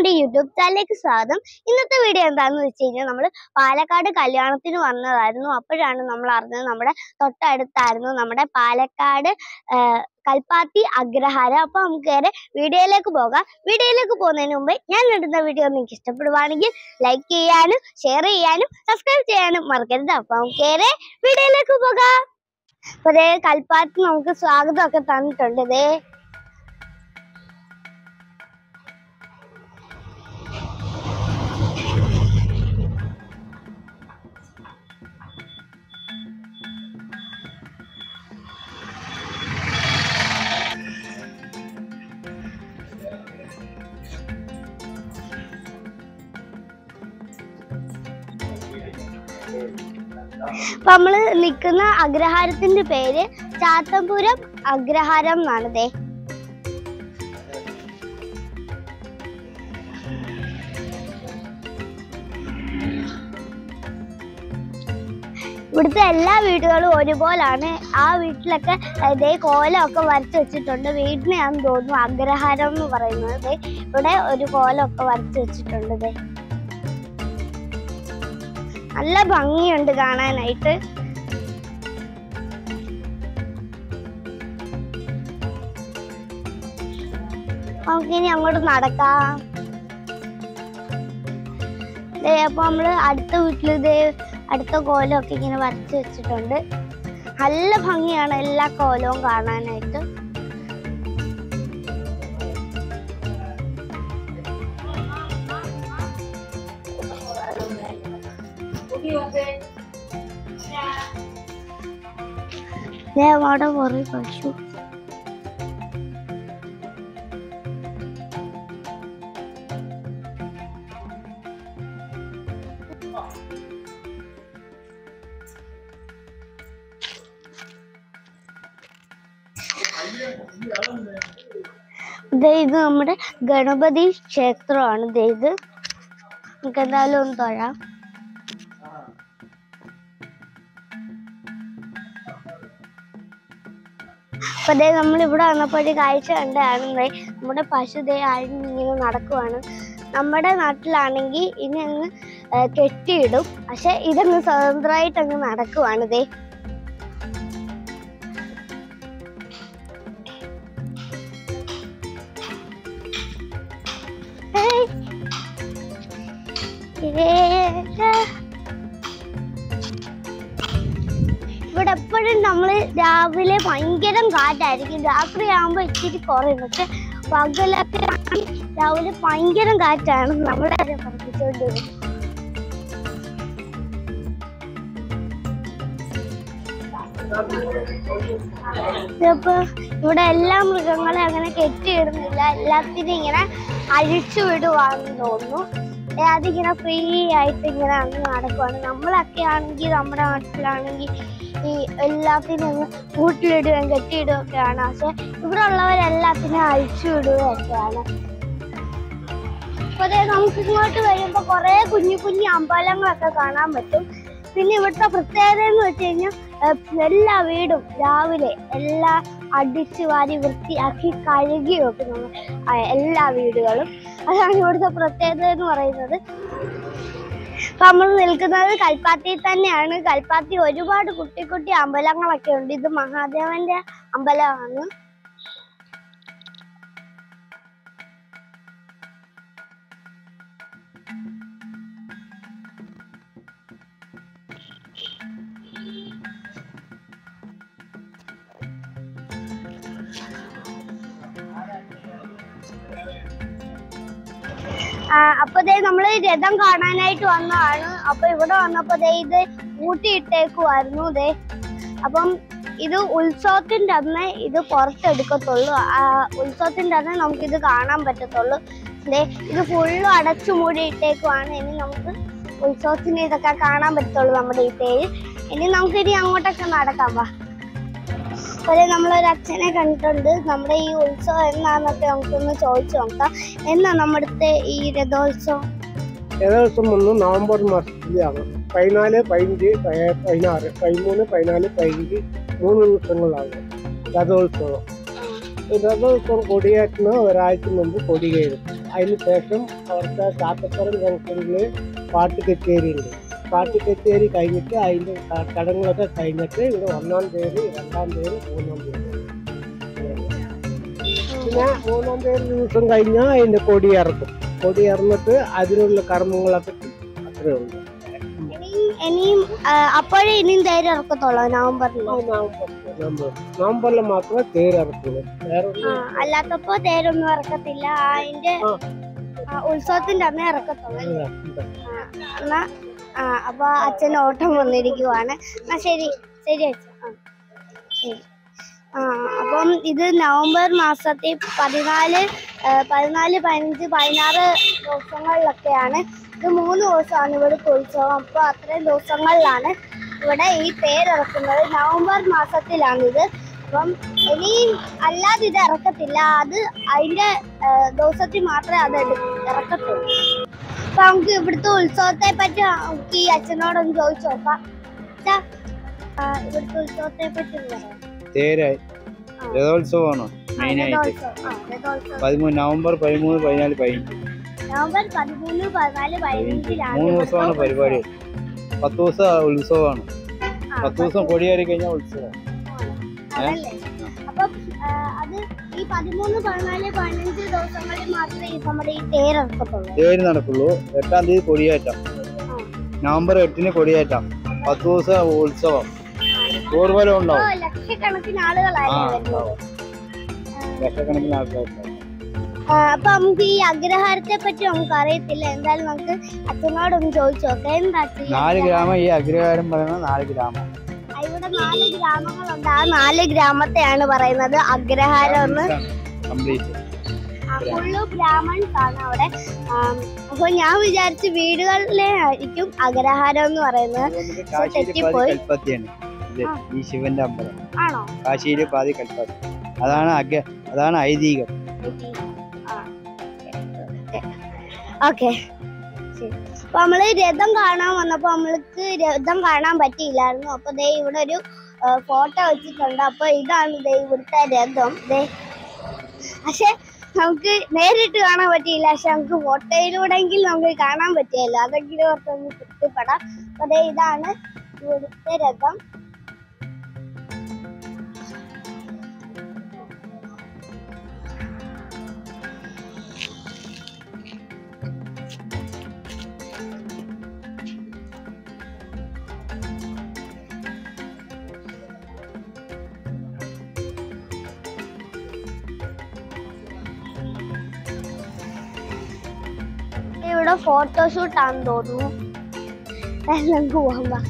നമ്മുടെ യൂട്യൂബ് ചാനലിലേക്ക് സ്വാഗതം ഇന്നത്തെ വീഡിയോ എന്താണെന്ന് വെച്ച് കഴിഞ്ഞാൽ നമ്മൾ പാലക്കാട് കല്യാണത്തിന് വന്നതായിരുന്നു അപ്പോഴാണ് നമ്മൾ അറിഞ്ഞത് നമ്മുടെ തൊട്ടടുത്തായിരുന്നു നമ്മുടെ പാലക്കാട് ആ, കൽപ്പാത്തി അഗ്രഹാരം അപ്പൊ നമുക്ക് നേരെ വീഡിയോയിലേക്ക് പോകാം വീഡിയോയിലേക്ക് പോകുന്നതിന് മുമ്പ് ഞാൻ ഇടുന്ന വീഡിയോ നിങ്ങൾക്ക് ഇഷ്ടപ്പെടുവാണെങ്കിൽ ലൈക്ക് ചെയ്യാനും ഷെയർ ചെയ്യാനും സബ്സ്ക്രൈബ് ചെയ്യാനും മറക്കരുത് അപ്പൊ നമുക്ക് നേരെ വീഡിയോയിലേക്ക് പോകാം അപ്പൊ ദേ കൽപ്പാത്തി നമുക്ക് സ്വാഗതമൊക്കെ തന്നിട്ടുണ്ട് ദേ അപ്പൊ നമ്മള് നിൽക്കുന്ന അഗ്രഹാരത്തിന്റെ പേര് ചാത്തപുരം അഗ്രഹാരം എന്നാണ് ദേ ഇവിടുത്തെ എല്ലാ വീടുകളും ഒരുപോലാണ് ആ വീട്ടിലൊക്കെ ഇതേ കോലമൊക്കെ വരച്ചു വെച്ചിട്ടുണ്ട് വീടിനെയാന്ന് തോന്നുന്നു അഗ്രഹാരം എന്ന് പറയുന്നത് ദേ ഇവിടെ ഒരു കോലമൊക്കെ വരച്ചു വെച്ചിട്ടുണ്ട് ദേ നല്ല ഭംഗിയുണ്ട് കാണാനായിട്ട് നമുക്കിനി അങ്ങോട്ട് നടക്കാം ദേ അപ്പൊ നമ്മള് അടുത്ത വീട്ടില് ഇതേ അടുത്ത കോലമൊക്കെ ഇങ്ങനെ വരച്ചു വെച്ചിട്ടുണ്ട് നല്ല ഭംഗിയാണ് എല്ലാ കോലവും കാണാനായിട്ട് ദേ അവിടെ കുറെ പശു ദേ ഇത് നമ്മുടെ ഗണപതി ക്ഷേത്രമാണ് ദേ ഇത് നമുക്ക് എന്തായാലും ഒന്ന് തൊഴാം അപ്പൊ ദേ നമ്മൾ ഇവിടെ വന്നപ്പോ ഒരു കാഴ്ച കണ്ടാണ് ദേ നമ്മുടെ പശു ദേ അഴിഞ്ഞിങ്ങനെ നടക്കുവാണ് നമ്മുടെ നാട്ടിലാണെങ്കിൽ ഇനി അങ്ങ് ആ, കെട്ടിയിടും പക്ഷെ ഇതങ്ങ് സ്വതന്ത്രമായിട്ട് അങ്ങ് നടക്കുവാണ് ദേ ഏയ്. ഏ. ഇവിടെ എപ്പോഴും നമ്മൾ രാവിലെ ഭയങ്കര കാറ്റായിരിക്കും രാത്രി ആകുമ്പോൾ ഇച്ചിരി കുറയും പക്ഷെ പകലൊക്കെ ആണെങ്കിൽ രാവിലെ ഭയങ്കര കാറ്റാണ് നമ്മളെ വരെ പറപ്പിച്ചുകൊണ്ട് വരും ഇതിപ്പോ ഇവിടെ എല്ലാ മൃഗങ്ങളെ അങ്ങനെ കെട്ടിയിടുന്നില്ല എല്ലാത്തിനും ഇങ്ങനെ അഴിച്ചു വിടുവാന്ന് തോന്നുന്നു ഏ, അതിങ്ങനെ ഫ്രീ ആയിട്ട് ഇങ്ങനെ അങ്ങ് നടക്കുവാണ് നമ്മളൊക്കെ ആണെങ്കിൽ നമ്മുടെ നാട്ടിലാണെങ്കിൽ ഈ എല്ലാത്തിനും അങ്ങ് കൂട്ടിലിടുകയും കെട്ടിയിടുകയും ഒക്കെയാണ് പക്ഷെ ഇവിടെ ഉള്ളവരെല്ലാത്തിനും അഴിച്ചു വിടുകയൊക്കെയാണ് അപ്പൊ ദേ നമുക്ക് ഇങ്ങോട്ട് വരുമ്പോ കുറെ കുഞ്ഞു കുഞ്ഞു അമ്പലങ്ങളൊക്കെ കാണാൻ പറ്റും പിന്നെ ഇവിടുത്തെ പ്രത്യേകത എന്ന് വെച്ച് കഴിഞ്ഞാൽ എല്ലാ വീടും രാവിലെ എല്ലാം അടിച്ചു വാരി വൃത്തിയാക്കി കഴുകി വെക്കും നമ്മൾ ആ, എല്ലാ വീടുകളും അതാണ് ഇവിടുത്തെ പ്രത്യേകത എന്ന് പറയുന്നത് അപ്പൊ നമ്മൾ നിൽക്കുന്നത് കൽപ്പാത്തിയിൽ തന്നെയാണ് കൽപ്പാത്തി ഒരുപാട് കുട്ടി കുട്ടി അമ്പലങ്ങളൊക്കെ ഉണ്ട് ഇത് മഹാദേവന്റെ അമ്പലമാണ് ആ, അപ്പൊ ദേ നമ്മള് രഥം കാണാനായിട്ട് വന്നതാണ് അപ്പൊ ഇവിടെ വന്നപ്പോ ദേ ഇത് കൂട്ടിയിട്ടേക്കുമായിരുന്നു ദേ അപ്പം ഇത് ഉത്സവത്തിന്റെ അന്ന് ഇത് പുറത്തെടുക്കത്തുള്ളൂ ആ, ഉത്സവത്തിന്റെ അന്ന് നമുക്കിത് കാണാൻ പറ്റത്തുള്ളൂ ദേ ഇത് ഫുള്ളും അടച്ചു മൂടി ഇട്ടേക്കുവാണ് ഇനി നമുക്ക് ഉത്സവത്തിന് ഇതൊക്കെ കാണാൻ പറ്റത്തുള്ളൂ നമ്മുടെ ഈ പേര് ഇനി നമുക്ക് ഇനി അങ്ങോട്ടൊക്കെ നടക്കാം വാ അതുപോലെ നമ്മളൊരു അച്ഛനെ കണ്ടിട്ടുണ്ട് നമ്മുടെ ഈ ഉത്സവം എന്നാന്നൊക്കെ നമുക്കൊന്ന് ചോദിച്ചു നോക്കാം എന്നാ നമ്മുടെ ഈ രഥോത്സവം ഏകദേശം വന്ന് നവംബർ മാസത്തിലാണ് പതിനാല് പതിനഞ്ച് പയ- പതിനാറ് പതിമൂന്ന് പതിനാല് പതിനഞ്ച് മൂന്ന് ദിവസങ്ങളാണ് രഥോത്സവം ഈ രഥോത്സവം കൊടിയേറ്റുന്ന ഒരാഴ്ച മുമ്പ് കൊടികയറും അതിന് ശേഷം അവിടുത്തെ ചാത്തപ്പുറം ജംഗ്ഷനിൽ പാട്ട് കച്ചേരിയുണ്ട് പാട്ട് കച്ചേരി കഴിഞ്ഞിട്ട് അതിന്റെ ക- ചടങ്ങുകളൊക്കെ കഴിഞ്ഞിട്ട് ഇവിടെ ഒന്നാം തീയതി രണ്ടാം തീയതി മൂന്നാം തീയതി പിന്നെ മൂന്നാം തീയതി ദിവസം കഴിഞ്ഞാൽ അതിന്റെ കൊടി ഇറക്കും കൊടി ഇറന്നിട്ട് അതിനുള്ള കർമ്മങ്ങളൊക്കെ ചെയ്യും. അത്രേ ഉള്ളൂ ഇനിയും ഇനിയും ആ, അപ്പോഴേ ഇനിയും തേര് ഇറക്കത്തുള്ളൂ നവംബറിൽ ആ, നവംബർ നവംബർ നവംബറിൽ മാത്രമേ തേര് ഇറക്കുള്ളൂ വേറെ ആ, അല്ലാത്തപ്പോ തേരൊന്നും ഇറക്കത്തില്ല അതിന്റെ ആ. ആ, ഉത്സവത്തിന്റെ അന്നേ ഇറക്കത്തുള്ളൂ ഒന്നും ആ, എന്നാ ആ അപ്പൊ അച്ഛൻ ഓട്ടം വന്നിരിക്കുവാണ് എന്നാ ശരി ശരി അച്ഛൻ ആ ശരി ആ അപ്പം ഇത് നവംബർ മാസത്തിൽ പതിനാല് ആ, പതിനാല് പതിനഞ്ച് പതിനാറ് ദിവസങ്ങളിലൊക്കെയാണ് ഇത് മൂന്ന് ദിവസമാണ് ഇവിടുത്തെ ഉത്സവം അപ്പോൾ അത്രയും ദിവസങ്ങളിലാണ് ഇവിടെ ഈ തേരിറക്കുന്നത് നവംബർ മാസത്തിലാണിത് അപ്പം ഇനി അല്ലാതെ ഇത് ഇറക്കത്തില്ല അത് അതിന്റെ ആ, ദിവസത്തിൽ മാത്രമേ അത് എടു- ഇറക്കത്തുള്ളൂ അപ്പൊ നമുക്ക് ഇവിടുത്തെ ഉത്സവത്തെ പറ്റി നമുക്ക് ഈ അച്ഛനോടൊന്ന് ചോദിച്ചു നോക്കാം അച്ഛാ, ആ, ഇവിടുത്തെ ഉത്സവത്തെ പറ്റി ഒന്ന് പറയാമോ? തേരായി ആ. രഥോത്സവമാണ് ആ, മെയിനായിട്ട് രഥോത്സവം. ആ, രഥോത്സവം. പതിമൂന്ന് നവംബർ പതിമൂന്ന് പതിനാല് പതിനഞ്ച് നവംബർ പതിമൂന്ന് പതിനാല് പതിനഞ്ചിലാണ് മൂന്ന് ഇവിടുത്തെ ദിവസമാണ് പരിപാടി ഉത്സവം. പത്ത് ദിവസം ഉത്സവമാണ് ആ, പത്ത് ദിവസം കൊടിയേറി കഴിഞ്ഞാൽ ഉത്സവം അതല്ലേ അപ്പം ആ, അത് ഈ പതിമൂന്ന് പതിനാല് പതിനഞ്ച് ദിവസങ്ങളിൽ മാത്രമേ ഈ നമ്മുടെ ഈ തേരിറക്കത്തുള്ളൂ തേര് നടക്കുള്ളൂ എട്ടാം തീയതി കൊടിയേറ്റം ആ. നവംബർ എട്ടിന് കൊടിയേറ്റം പത്ത് ദിവസം ഉത്സവം ഊർവലം ഇപ്പൊ ഉണ്ടാവും ലക്ഷക്കണക്കിന് ആളുകളാണ് ആ, വരുന്നത് ലക്ഷക്കണക്കിന് ആൾക്കാരുണ്ടാവും ആ, അപ്പൊ നമുക്ക് ഈ അഗ്രഹാരത്തെ പറ്റി നമുക്ക് അറിയത്തില്ല എന്തായാലും നമുക്ക് അച്ഛനോടൊന്ന് ചോദിച്ചു നോക്കാം എന്താ അച്ഛൻ ഈ നാല് അഗ്രഹാരം? ഗ്രാമം ഈ അഗ്രഹാരം പറയുന്നത് നാല് ഗ്രാമം ആ, ഇവിടെ നാല് ഗ്രാമങ്ങളുണ്ട് ആ നാല് ഗ്രാമത്തെയാണ് പറയുന്നത് അഗ്രഹാരം എന്ന് കംപ്ലീറ്റ് ഫുള്ളു ബ്രാഹ്മൺസ് ആണ് അവിടെ ആം, അപ്പൊ ഞാൻ വിചാരിച്ചു വീടുകളിലെ ആയിരിക്കും അഗ്രഹാരം എന്ന് പറയുന്നത് കാശിയില് പാതി തെറ്റിപ്പോയി. കൽപ്പത്തിയാണ് ഇത് ആ. ഈ ശിവന്റെ അമ്പലം ആണോ കാശിയില് പാതി കൽപ്പത്തി അതാണ് അഗ്ര അതാണ് ഐതിഹ്യം ഓക്കെ അപ്പൊ നമ്മള് രഥം കാണാൻ വന്നപ്പോ നമ്മൾക്ക് രഥം കാണാൻ പറ്റിയില്ലായിരുന്നു അപ്പൊ ദേ ഇവിടെ ഒരു ഫോട്ടോ വെച്ചിട്ടുണ്ട് അപ്പൊ ഇതാണ് ദേ ഇവിടുത്തെ രഥം ദേ പക്ഷെ നമുക്ക് നേരിട്ട് കാണാൻ പറ്റിയില്ല പക്ഷെ നമുക്ക് ഫോട്ടോയിലൂടെങ്കിൽ നമുക്ക് കാണാൻ പറ്റിയല്ലോ അതെങ്കിലും ഓർത്തൊന്ന് തൃപ്തിപ്പെടാം അപ്പൊ ദേ ഇതാണ് ഇവിടുത്തെ രഥം ഇവിടെ ഫോട്ടോഷൂട്ട് ആണെന്ന് തോന്നുന്നു എന്തായാലും നമുക്ക് പോകാം വാ.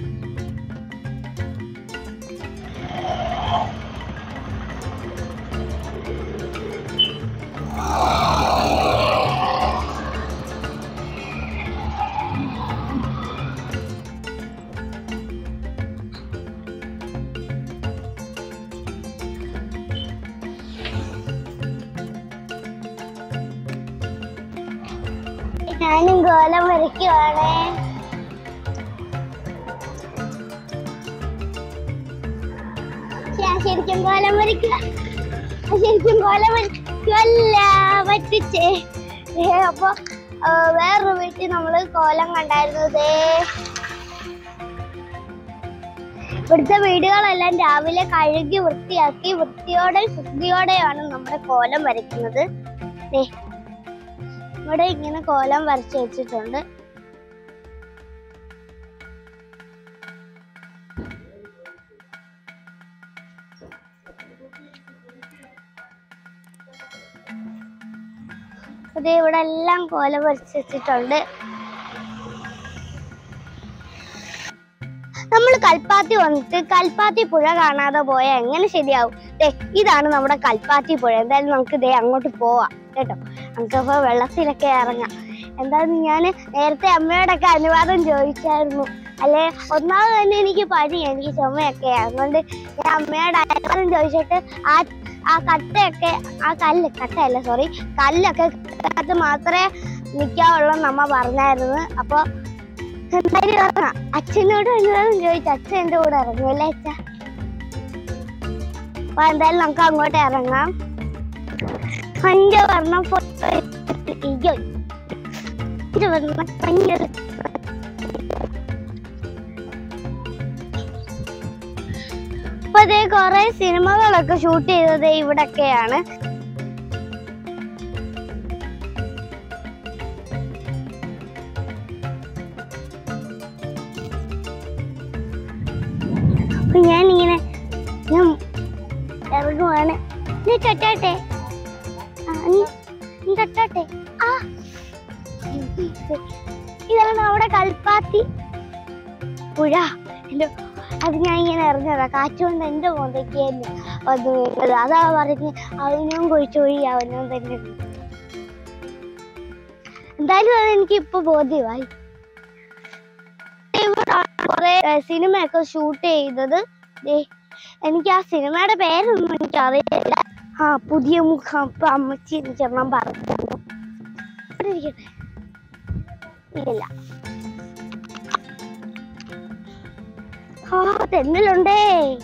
ഞാനും കോലം വരയ്ക്കുവാണേ ഞാൻ ശരിക്കും കോലം വരയ്ക്കുക ഞാൻ ശരിക്കും കോലം വരയ്ക്കുവല്ല പറ്റിച്ചേ ഏ, അപ്പൊ ആ, വേറൊരു വീട്ടിൽ നമ്മള് കോലം കണ്ടായിരുന്നതേ ഇവിടുത്തെ വീടുകളെല്ലാം രാവിലെ കഴുകി വൃത്തിയാക്കി വൃത്തിയോടെ ശുദ്ധിയോടെയാണ് നമ്മുടെ കോലം വരയ്ക്കുന്നത് ദേ ഇവിടെ ഇങ്ങനെ കോലം വരച്ചു വെച്ചിട്ടുണ്ട് ഇത് ഇവിടെ എല്ലാം കോലം വരച്ചു വെച്ചിട്ടുണ്ട് നമ്മൾ കൽപ്പാത്തി വന്നിട്ട് കൽപ്പാത്തി പുഴ കാണാതെ പോയാൽ എങ്ങനെ ശരിയാവും ദേ ഇതാണ് നമ്മുടെ കൽപ്പാത്തി പുഴ എന്തായാലും നമുക്ക് ദേ അങ്ങോട്ട് പോവാം കേട്ടോ നമുക്കപ്പോ വെള്ളത്തിലൊക്കെ ഇറങ്ങാം എന്തായാലും ഞാൻ നേരത്തെ അമ്മയോടൊക്കെ അനുവാദം ചോദിച്ചായിരുന്നു അല്ലെ ഒന്നാമത് തന്നെ എനിക്ക് പനി എനിക്ക് ചുമയൊക്കെ അതുകൊണ്ട് ഞാൻ അമ്മയോട് അനുവാദം ചോദിച്ചിട്ട് ആ ആ കട്ടയൊക്കെ ആ കല്ല് കട്ടയല്ല സോറി കല്ലൊക്കെ അത് മാത്രമേ നിൽക്കാവുള്ളൂ നമ്മ പറഞ്ഞായിരുന്നു അപ്പൊ എന്തായാലും ഇറങ്ങാം അച്ഛനോട് അനുവാദം ചോദിച്ചു അച്ഛൻ എന്റെ കൂടെ ഇറങ്ങും അല്ലേ അച്ഛ അപ്പൊ എന്തായാലും നമുക്ക് അങ്ങോട്ട് ഇറങ്ങാം അഞ്ച് പറഞ്ഞ ഫോട്ടോ അയ്യോ ഇത് വന്ന ഭയങ്കര അപ്പൊ അതേ കൊറേ സിനിമകളൊക്കെ ഷൂട്ട് ചെയ്തത് ഇവിടൊക്കെയാണ് അപ്പൊ ഞാനിങ്ങനെ ഞാൻ ഇറങ്ങുവാണ് നീ തൊട്ടാട്ടെ ആ, നീ- നീ തൊട്ടാട്ടെ ആ ഇതാണ് അവിടെ കൽപ്പാത്തി പുഴ എന്റെ അത് ഞാൻ ഇങ്ങനെ ഇറങ്ങിയതാ കാറ്റുകൊണ്ട് എന്റെ മോന്തയ്ക്ക് തന്നെ വന്നു വീണത് അതാ പറഞ്ഞ് അവനും കൊഴിച്ചൊഴി അവനും തന്നെ എന്തായാലും അത് എനിക്ക് ഇപ്പൊ ബോധ്യമായി ഇവിടാണ് കുറെ സിനിമയൊക്കെ ഷൂട്ട് ചെയ്തത് ദേ, എനിക്ക് ആ സിനിമയുടെ പേരൊന്നും എനിക്ക് അറിയില്ല ആ പുതിയ മുഖം ഇപ്പൊ അമ്മച്ചി ചെണ്ണം പറഞ്ഞു ഇവിടെ ഇരിക്കട്ടെ ഇല്ല ആ തെന്നലുണ്ടേ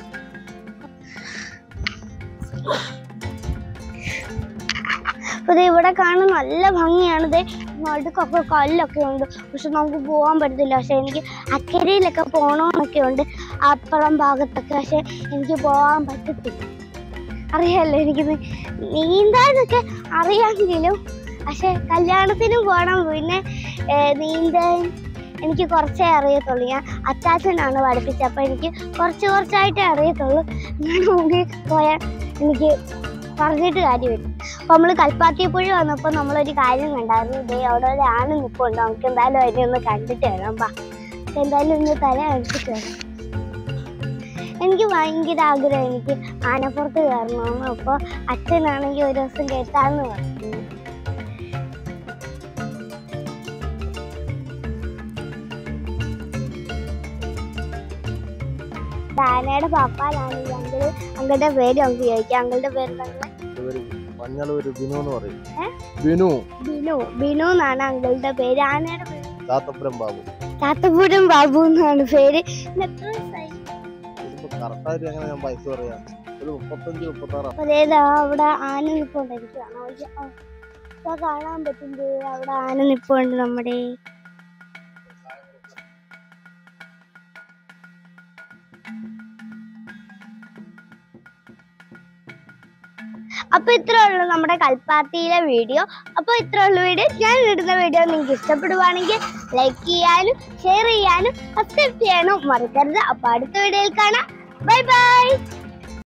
അപ്പൊ ദേ ഇവിടെ കാണാൻ നല്ല ഭംഗിയാണ് ദേ നടുക്കൊക്കെ കല്ലൊക്കെ ഉണ്ട് പക്ഷെ നമുക്ക് പോകാൻ പറ്റത്തില്ല പക്ഷെ എനിക്ക് അക്കരയിലൊക്കെ പോകണമെന്നൊക്കെ ഉണ്ട് അപ്പുറം ഭാഗത്തൊക്കെ പക്ഷെ എനിക്ക് പോകാൻ പറ്റത്തില്ല അറിയാലോ എനിക്ക് നീ- നീന്താനൊക്കെ അറിയാമെങ്കിലും പക്ഷെ കല്യാണത്തിന് പോകണം പിന്നെ ഏ, നീന്താൻ എനിക്ക് കുറച്ചേ അറിയത്തുള്ളൂ ഞാൻ അച്ചാച്ചനാണ് പഠിപ്പിച്ചത് അപ്പൊ എനിക്ക് കുറച്ച് കുറച്ചായിട്ടേ അറിയത്തുള്ളൂ ഞാൻ മുമ്പിൽ പോയാൽ എനിക്ക് പറഞ്ഞിട്ട് കാര്യമില്ല അപ്പൊ നമ്മള് കൽപ്പാത്തി പുഴ വന്നപ്പോ നമ്മളൊരു കാര്യം കണ്ടായിരുന്നു ഇതേ അവിടെ ഒരു ആന നിൽപ്പുണ്ട് നമുക്ക് എന്തായാലും അതിനെ ഒന്ന് കണ്ടിട്ട് വരാം ബാ എന്തായാലും ഒന്ന് തല അടിച്ചിട്ട് വരാം എനിക്ക് ഭയങ്കര ആഗ്രഹം എനിക്ക് ആനപ്പുറത്ത് കയറണമെന്ന് അപ്പൊ അച്ഛനാണെങ്കിൽ ഒരു ദിവസം കേട്ടാന്ന് പറഞ്ഞു ആനയുടെ പാപ്പാലാണെങ്കിൽ അങ്കിള് അങ്കിളുടെ പേര് നമുക്ക് ചോദിക്കാം അങ്കിളുടെ പേര് തന്നെ മഞ്ഞളൂര് ബിനു എന്ന് പറയും ഏ? ബിനു ബിനു ബിനു എന്നാണ് അങ്കിളുടെ പേര് ആനയുടെ പേര് ചാത്തപ്പുരം ബാബു ചാത്തപ്പൂരം ബാബു എന്നാണ് പേര് ഇന്ന് എത്ര വയസ്സായി? ഇതിപ്പോ കറക്റ്റായിട്ട് എങ്ങനെ ഞാൻ പൈസ പറയാം ഒരു മുപ്പത്തഞ്ച് മുപ്പത്താറ് അപ്പൊ ദേ ദാ അവിടെ ആന നിപ്പുണ്ട് എനിക്ക് കാണാൻ വയ്യ. ആ, ഇതാ കാണാൻ പറ്റും ദേ അവിടെ ആന നിപ്പുണ്ട് നമ്മുടെ അപ്പൊ ഇത്രേ ഉള്ളൂ നമ്മുടെ കൽപ്പാത്തിയിലെ വീഡിയോ അപ്പൊ ഇത്രേ ഉള്ളൂ വീഡിയോ ഞാൻ ഇടുന്ന വീഡിയോ നിങ്ങൾക്ക് ഇഷ്ടപ്പെടുവാണെങ്കിൽ ലൈക്ക് ചെയ്യാനും ഷെയർ ചെയ്യാനും സബ്സ്ക്രൈബ് ചെയ്യാനും മറക്കരുത് അപ്പൊ അടുത്ത വീഡിയോയിൽ കാണാം ബൈ ബൈ